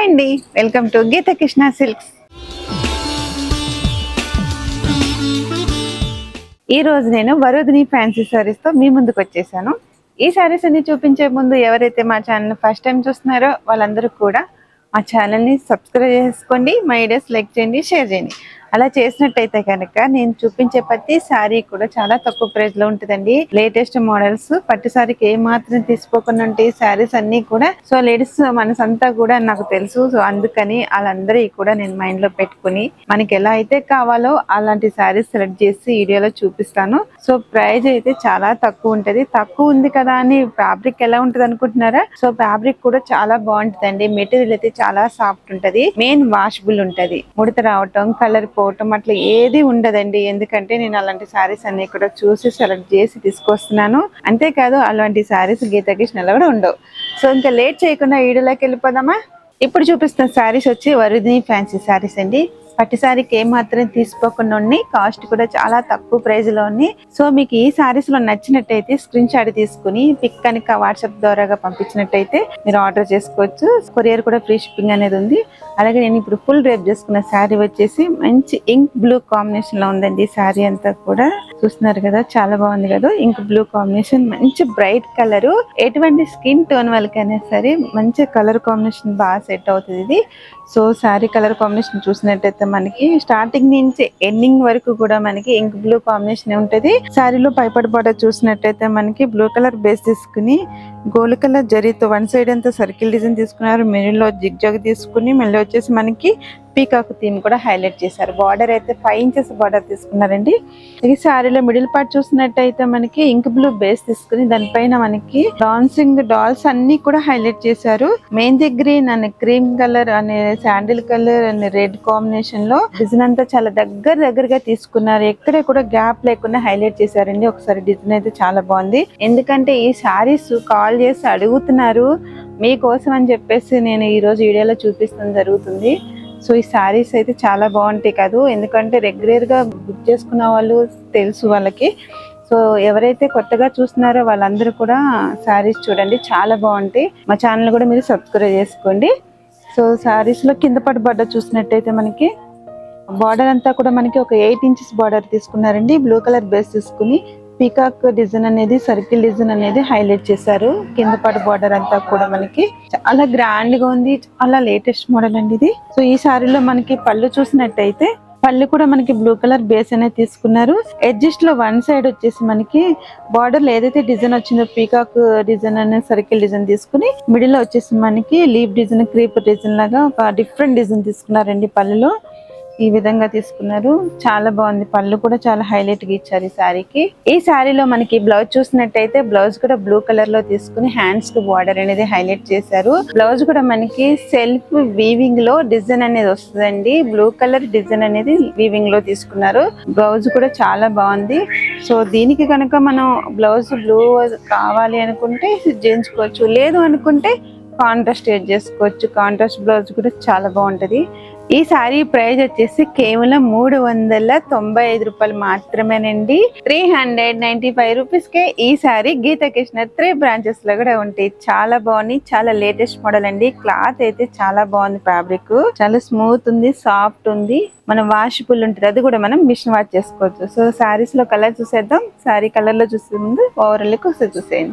అండి welcome to Geetha Krishna silks ఈ రోజు నేను వరుదిని ఫ్యాన్సీ సారీస్ తో మీ ముందుకు వచ్చేసాను ఈ సారీస్ అన్ని చూపించే ముందు ఎవరైతే మా ఛానల్ ఫస్ట్ టైం చూస్తున్నారో వాళ్ళందరూ కూడా మా ఛానల్ని సబ్స్క్రైబ్ చేసుకోండి మా వీడియోస్ లైక్ చేయండి షేర్ చేయండి అలా చేసినట్టయితే కనుక నేను చూపించే ప్రతి శారీ కూడా చాలా తక్కువ ప్రైస్ లో ఉంటుందండి లేటెస్ట్ మోడల్స్ పట్టు శారీకి ఏ మాత్రం తీసుకోకుండా ఉంటాయి శారీస్ అన్ని కూడా సో లేడీస్ మనసంతా కూడా నాకు తెలుసు సో అందుకని వాళ్ళందరి కూడా నేను మైండ్ లో పెట్టుకుని మనకి ఎలా అయితే కావాలో అలాంటి శారీస్ సెలెక్ట్ చేసి వీడియోలో చూపిస్తాను సో ప్రైస్ అయితే చాలా తక్కువ ఉంటది తక్కువ ఉంది కదా అని ఫ్యాబ్రిక్ ఎలా ఉంటది అనుకుంటున్నారా సో ఫ్యాబ్రిక్ కూడా చాలా బాగుంటదండి మెటీరియల్ అయితే చాలా సాఫ్ట్ ఉంటది మెయిన్ వాషబుల్ ఉంటది ముడత రావటం కలర్ పోవటం అట్లా ఏది ఉండదండి ఎందుకంటే నేను అలాంటి శారీస్ అన్ని కూడా చూసి సెలెక్ట్ చేసి తీసుకొస్తున్నాను అంతేకాదు అలాంటి శారీస్ గీత కృష్ణలో కూడా ఉండవు సో ఇంకా లేట్ చేయకుండా వీడియోలోకి వెళ్ళిపోదామా ఇప్పుడు చూపిస్తున్న శారీస్ వచ్చి వరుదిని ఫ్యాన్సీ శారీస్ అండి పట్టు శారీకి ఏ మాత్రం తీసుకోకుండా ఉన్నాయి కాస్ట్ కూడా చాలా తక్కువ ప్రైస్ లో ఉన్నాయి సో మీకు ఈ శారీస్ లో నచ్చినట్టయితే స్క్రీన్ షాట్ తీసుకుని పిక్ కనుక వాట్సాప్ ద్వారాగా పంపించినట్టయితే మీరు ఆర్డర్ చేసుకోవచ్చు కొరియర్ కూడా ఫ్రీ షిప్పింగ్ అనేది ఉంది అలాగే నేను ఇప్పుడు ఫుల్ రేప్ చేసుకున్న శారీ వచ్చేసి మంచి ఇంక్ బ్లూ కాంబినేషన్ లో ఉందండి ఈ శారీ అంతా కూడా చూస్తున్నారు కదా చాలా బాగుంది కదా ఇంక్ బ్లూ కాంబినేషన్ మంచి బ్రైట్ కలర్ ఎటువంటి స్కిన్ టోన్ వాళ్ళకైనా సరే మంచి కలర్ కాంబినేషన్ బాగా సెట్ అవుతుంది ఇది సో శారీ కలర్ కాంబినేషన్ చూసినట్టయితే మనకి స్టార్టింగ్ నుంచి ఎండింగ్ వరకు కూడా మనకి ఇంక్ బ్లూ కాంబినేషన్ ఉంటది శారీలో పైపడి బార్డర్ చూసినట్టయితే మనకి బ్లూ కలర్ బేస్ తీసుకుని గోల్డ్ కలర్ జరీతో వన్ సైడ్ అంతా సర్కిల్ డిజైన్ తీసుకున్నారు మిడిల్ లో జిగ్ జగ్ తీసుకుని మళ్ళీ వచ్చేసి మనకి పీకాక్ థీమ్ కూడా హైలైట్ చేశారు బార్డర్ అయితే ఫైవ్ ఇంచెస్ బార్డర్ తీసుకున్నారండి ఈ శారీలో మిడిల్ పార్ట్ చూసినట్టయితే మనకి ఇంక్ బ్లూ బేస్ తీసుకుని దానిపైన మనకి డాన్సింగ్ డాల్స్ అన్ని కూడా హైలైట్ చేశారు మెహందీ గ్రీన్ అనే క్రీమ్ కలర్ అనే శాండిల్ కలర్ అనే రెడ్ కాంబినేషన్ లో డిజైన్ అంతా చాలా దగ్గర దగ్గరగా తీసుకున్నారు ఎక్కడ కూడా గ్యాప్ లేకుండా హైలైట్ చేశారండి ఒకసారి డిజైన్ అయితే చాలా బాగుంది ఎందుకంటే ఈ శారీస్ కాల్ చేసి అడుగుతున్నారు మీకోసం అని చెప్పేసి నేను ఈ రోజు వీడియోలో చూపిస్తాం జరుగుతుంది సో ఈ శారీస్ అయితే చాలా బాగుంటాయి కాదు ఎందుకంటే రెగ్యులర్ గా బుక్ చేసుకున్న వాళ్ళు తెలుసు వాళ్ళకి సో ఎవరైతే కొత్తగా చూస్తున్నారో వాళ్ళందరూ కూడా శారీస్ చూడండి చాలా బాగుంటాయి మా ఛానల్ కూడా మీరు సబ్స్క్రైబ్ చేసుకోండి సో శారీస్ లో కింద పడి బార్డర్ చూసినట్టయితే మనకి బార్డర్ అంతా కూడా మనకి ఒక ఎయిట్ ఇంచెస్ బార్డర్ తీసుకున్నారండి బ్లూ కలర్ బేస్ తీసుకుని పీకాక్ డిజైన్ అనేది సర్కిల్ డిజైన్ అనేది హైలైట్ చేశారు కింద పడి బార్డర్ అంతా కూడా మనకి చాలా గ్రాండ్ గా ఉంది చాలా లేటెస్ట్ మోడల్ అండి ఇది సో ఈ సారీలో మనకి పళ్ళు చూసినట్టయితే పళ్ళు కూడా మనకి బ్లూ కలర్ బేస్ అనేది తీసుకున్నారు ఎడ్జస్ట్ లో వన్ సైడ్ వచ్చేసి మనకి బార్డర్ లో ఏదైతే డిజైన్ వచ్చిందో పీకాక్ డిజైన్ అనే సర్కిల్ డిజైన్ తీసుకుని మిడిల్ లో వచ్చేసి మనకి లీవ్ డిజైన్ క్రీప్ డిజైన్ లాగా ఒక డిఫరెంట్ డిజైన్ తీసుకున్నారండి పళ్ళులో ఈ విధంగా తీసుకున్నారు చాలా బాగుంది పళ్ళు కూడా చాలా హైలైట్ గా ఇచ్చారు ఈ శారీకి ఈ శారీలో మనకి బ్లౌజ్ చూసినట్టయితే బ్లౌజ్ కూడా బ్లూ కలర్ లో తీసుకుని హ్యాండ్స్ కి బార్డర్ అనేది హైలైట్ చేశారు బ్లౌజ్ కూడా మనకి సెల్ఫ్ వీవింగ్ లో డిజైన్ అనేది వస్తుందండి బ్లూ కలర్ డిజైన్ అనేది వీవింగ్ లో తీసుకున్నారు బ్లౌజ్ కూడా చాలా బాగుంది సో దీనికి కనుక మనం బ్లౌజ్ బ్లూ కావాలి అనుకుంటే చేయించుకోవచ్చు లేదు అనుకుంటే కాంట్రాస్ట్ యూజ్ చేసుకోవచ్చు కాంట్రాస్ట్ బ్లౌజ్ కూడా చాలా బాగుంటది ఈ శారీ ప్రైస్ వచ్చేసి కేవలం మూడు వందల తొంభై ఐదు రూపాయలు మాత్రమేనండి three hundred ninety five rupees కే ఈ శారీ గీత కృష్ణ త్రీ బ్రాంచెస్ లో కూడా ఉంటాయి చాలా బాగుంది చాలా లేటెస్ట్ మోడల్ అండి క్లాత్ అయితే చాలా బాగుంది ఫ్యాబ్రిక్ చాలా స్మూత్ ఉంది సాఫ్ట్ ఉంది మనం వాషబుల్ ఉంటుంది అది కూడా మనం మిషన్ వాష్ చేసుకోవచ్చు సో శారీస్ లో కలర్ చూసేద్దాం శారీ కలర్ లో చూసే ముందు ఓవరాల్ ఒకసారి చూసేయండి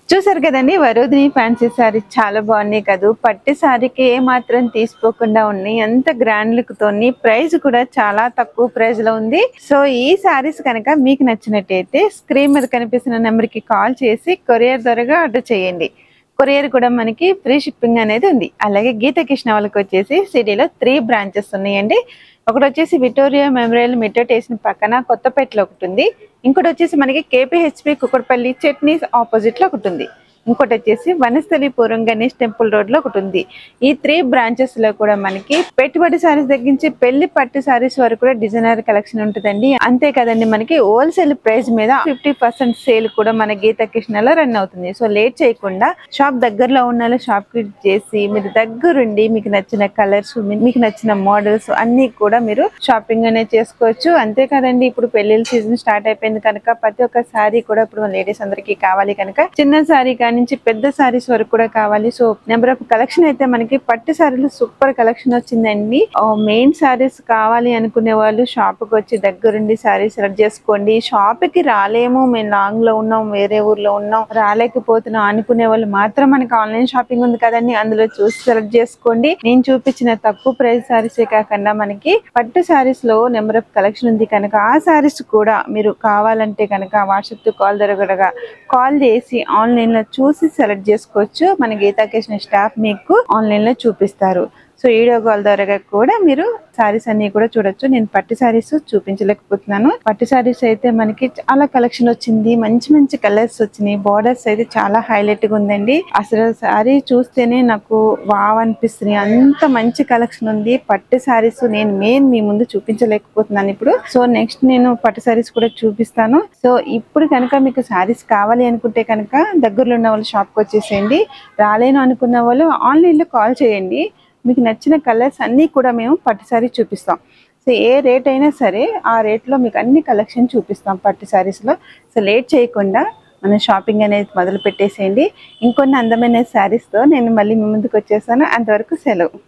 చూసారు కదండి వరోధిని ఫ్యాన్సీ సారీ చాలా బాగున్నాయి కదా పట్టి సారీకి ఏ మాత్రం తీసుకోకుండా ఉన్నాయి ఎంత గ్రాండ్ లుక్ తోని ప్రైస్ కూడా చాలా తక్కువ ప్రైస్ లో ఉంది సో ఈ సారీస్ కనుక మీకు నచ్చినట్టయితే స్క్రీన్ మీద కనిపిస్తున్న నెంబర్ కి కాల్ చేసి కొరియర్ ద్వారా ఆర్డర్ చేయండి కొరియర్ కూడా మనకి ఫ్రీ షిప్పింగ్ అనేది ఉంది అలాగే గీత కృష్ణ వాళ్ళకి వచ్చేసి సిటీలో త్రీ బ్రాంచెస్ ఉన్నాయండి ఒకటి వచ్చేసి విక్టోరియా మెమోరియల్ మెట్రో స్టేషన్ పక్కన కొత్తపేటలో ఒకటి ఉంది ఇంకోటి వచ్చేసి మనకి కేపీహెచ్పి కుక్కడపల్లి చట్నీస్ ఆపోజిట్ లో ఒకటి ఉంది ఇంకోటి వచ్చేసి వనస్థలిపురం గణేష్ టెంపుల్ రోడ్ లో ఒకటి ఉంది ఈ త్రీ బ్రాంచెస్ లో కూడా మనకి పెట్టుబడి సారీస్ తగ్గించి పెళ్లి పట్టు సారీస్ వరకు కూడా డిజైనర్ కలెక్షన్ ఉంటుందండి అంతే కదండి మనకి హోల్సేల్ ప్రైస్ మీద ఫిఫ్టీ పర్సెంట్ సేల్ కూడా మన గీత కృష్ణలో రన్ అవుతుంది సో లేట్ చేయకుండా షాప్ దగ్గరలో ఉన్న షాప్ కి చేసి మీరు దగ్గరుండి మీకు నచ్చిన కలర్స్ మీకు నచ్చిన మోడల్స్ అన్ని కూడా మీరు షాపింగ్ అనేది చేసుకోవచ్చు అంతే కదండి ఇప్పుడు పెళ్లిళ్ళ సీజన్ స్టార్ట్ అయిపోయింది కనుక ప్రతి ఒక్క సారీ కూడా ఇప్పుడు లేడీస్ అందరికి కావాలి కనుక చిన్న సారీ నుంచి పెద్ద సారీస్ వరకు కూడా కావాలి సో నెంబర్ ఆఫ్ కలెక్షన్ అయితే మనకి పట్టు సారీలు సూపర్ కలెక్షన్ వచ్చిందండి మెయిన్ సారీస్ కావాలి అనుకునే వాళ్ళు షాప్ కి వచ్చి దగ్గరుండి సారీ సెలెక్ట్ చేసుకోండి షాప్ కి రాలేము మేము లాంగ్ లో ఉన్నాం వేరే ఊర్లో ఉన్నాం రాలేకపోతున్నాం అనుకునే వాళ్ళు మాత్రం మనకి ఆన్లైన్ షాపింగ్ ఉంది కదండి అందులో చూసి సెలెక్ట్ చేసుకోండి నేను చూపించిన తక్కువ ప్రైస్ సారీసే కాకుండా మనకి పట్టు సారీస్ లో నెంబర్ ఆఫ్ కలెక్షన్ ఉంది కనుక ఆ సారీస్ కూడా మీరు కావాలంటే కనుక వాట్సాప్ తో కాల్ దొరకడగా కాల్ చేసి ఆన్లైన్ లో చూసి సెలెక్ట్ చేసుకోవచ్చు మన గీతా కృష్ణ స్టాఫ్ మీకు ఆన్లైన్ లో చూపిస్తారు సో వీడియో కాల్ ద్వారా కూడా మీరు సారీస్ అన్ని కూడా చూడొచ్చు నేను పట్టు సారీస్ చూపించలేకపోతున్నాను పట్టు సారీస్ అయితే మనకి చాలా కలెక్షన్ వచ్చింది మంచి మంచి కలర్స్ వచ్చినాయి బార్డర్స్ అయితే చాలా హైలైట్ గా ఉందండి అసలు సారీ చూస్తేనే నాకు వావ్ అనిపిస్తుంది అంత మంచి కలెక్షన్ ఉంది పట్టు సారీస్ నేను మెయిన్ మీ ముందు చూపించలేకపోతున్నాను ఇప్పుడు సో నెక్స్ట్ నేను పట్టు సారీస్ కూడా చూపిస్తాను సో ఇప్పుడు కనుక మీకు సారీస్ కావాలి అనుకుంటే కనుక దగ్గరలో ఉన్న వాళ్ళు షాప్కి వచ్చేసేయండి రాలేను అనుకున్న వాళ్ళు ఆన్లైన్లో కాల్ చేయండి మీకు నచ్చిన కలర్స్ అన్నీ కూడా మేము పట్టు సారీ చూపిస్తాం సో ఏ రేట్ అయినా సరే ఆ రేట్లో మీకు అన్ని కలెక్షన్ చూపిస్తాం పట్టు సారీస్లో సో లేట్ చేయకుండా మన షాపింగ్ అనేది మొదలు పెట్టేసేయండి ఇంకొన్ని అందమైన శారీస్తో నేను మళ్ళీ మీ ముందుకు వచ్చేసాను అంతవరకు సెలవు